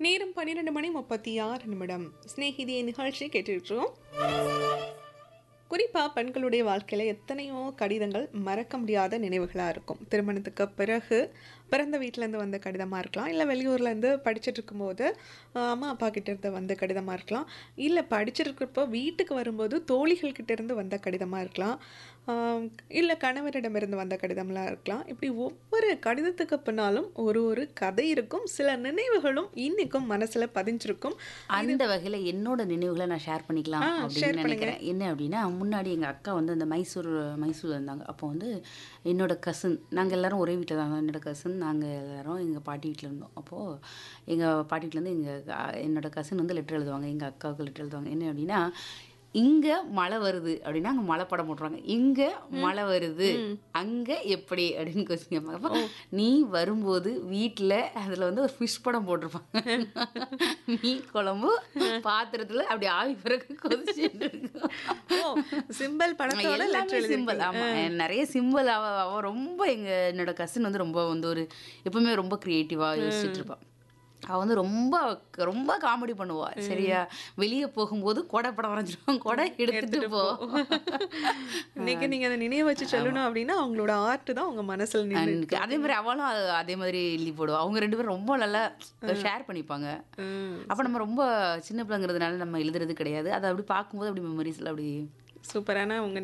நேரம் பன்னிரெண்டு மணி முப்பத்தி ஆறு நிமிடம் ஸ்நேகிதியை நிகழ்ச்சி கேட்டுருக்கோம் குறிப்பாக பெண்களுடைய வாழ்க்கையில் எத்தனையோ கடிதங்கள் மறக்க முடியாத நினைவுகளாக இருக்கும் திருமணத்துக்கு பிறகு பிறந்த வீட்டிலேருந்து வந்த கடிதமாக இருக்கலாம் இல்லை வெளியூர்லேருந்து படிச்சுட்டு இருக்கும்போது ஆஹ், அம்மா அப்பா கிட்ட இருந்து வந்த கடிதமாக இருக்கலாம் இல்லை படிச்சிருக்கிறப்போ வீட்டுக்கு வரும்போது தோழிகள் கிட்ட இருந்து வந்த கடிதமாக இருக்கலாம் ஆஹ், இல்லை கணவரிடமிருந்து வந்த கடிதம்லாம் இருக்கலாம் இப்படி ஒவ்வொரு கடிதத்துக்கு பின்னாலும் ஒரு ஒரு கதை இருக்கும் சில நினைவுகளும் இன்னைக்கும் மனசில் பதிஞ்சிருக்கும் அந்த வகையில என்னோட நினைவுகளை நான் ஷேர் பண்ணிக்கலாம் ஆ, share அப்படின்னு பண்ணுங்க. நினைக்கிறேன் என்ன அப்படின்னா முன்னாடி எங்க அக்கா வந்து அந்த மைசூர் மைசூர் இருந்தாங்க அப்போ வந்து என்னோட கசின் நாங்க எல்லாரும் ஒரே வீட்டில் தான் என்னோட கசின் நாங்க எல்லாரும் எங்க பாட்டி வீட்டில் இருந்தோம் அப்போ எங்க பாட்டி வீட்டிலேருந்து எங்க அ- என்னோட கசின் வந்து லெட்டர் எழுதுவாங்க எங்க அக்காவுக்கு லெட்டர் எழுதுவாங்க என்ன அப்படின்னா இங்க மழை வருது அப்படின்னா அங்க மழை படம் போட்டுருவாங்க இங்க மழை வருது அங்க எப்படி அப்படின்னு கொஸ்டின் கேட்பாங்க அப்போ நீ வரும்போது வீட்ல அதுல வந்து ஒரு ஃபிஷ் படம் போட்டிருப்பாங்க மீன் குழம்பு பாத்திரத்துல அப்படி ஆவி பிறகு கொதிச்சுட்டு இருக்கும் ஓ சிம்பிள் படத்தோட எல்லாமே லெட்டர் சிம்பிள் ஆமா நிறைய சிம்பிள் அவ அவ ரொம்ப எங்க என்னோட கசின் வந்து ரொம்ப வந்து ஒரு எப்பவுமே ரொம்ப கிரியேட்டிவா யோசிச்சுட்டு இருப்பா அவ வந்து ரொம்ப ரொம்ப காமெடி பண்ணுவா சரியா வெளியே போகும்போது கொடை படம் வரைஞ்சிருவான் கொடை எடுத்துட்டு போ இன்னைக்கு நீங்க அதை நினைவு வச்சு சொல்லணும் அப்படின்னா அவங்களோட ஆர்ட் தான் உங்க மனசுல நின்று எனக்கு அதே மாதிரி அவளும் அது- அதே மாதிரி எழுதி போடுவா அவங்க ரெண்டு பேரும் ரொம்ப நல்லா ஷேர் பண்ணிப்பாங்க அப்ப நம்ம ரொம்ப சின்ன பிள்ளைங்கிறதுனால நம்ம எழுதுறது கிடையாது அதை அப்படி பார்க்கும்போது அப்படி மெமரிஸ்ல அப்படி சூப்பரான உங்க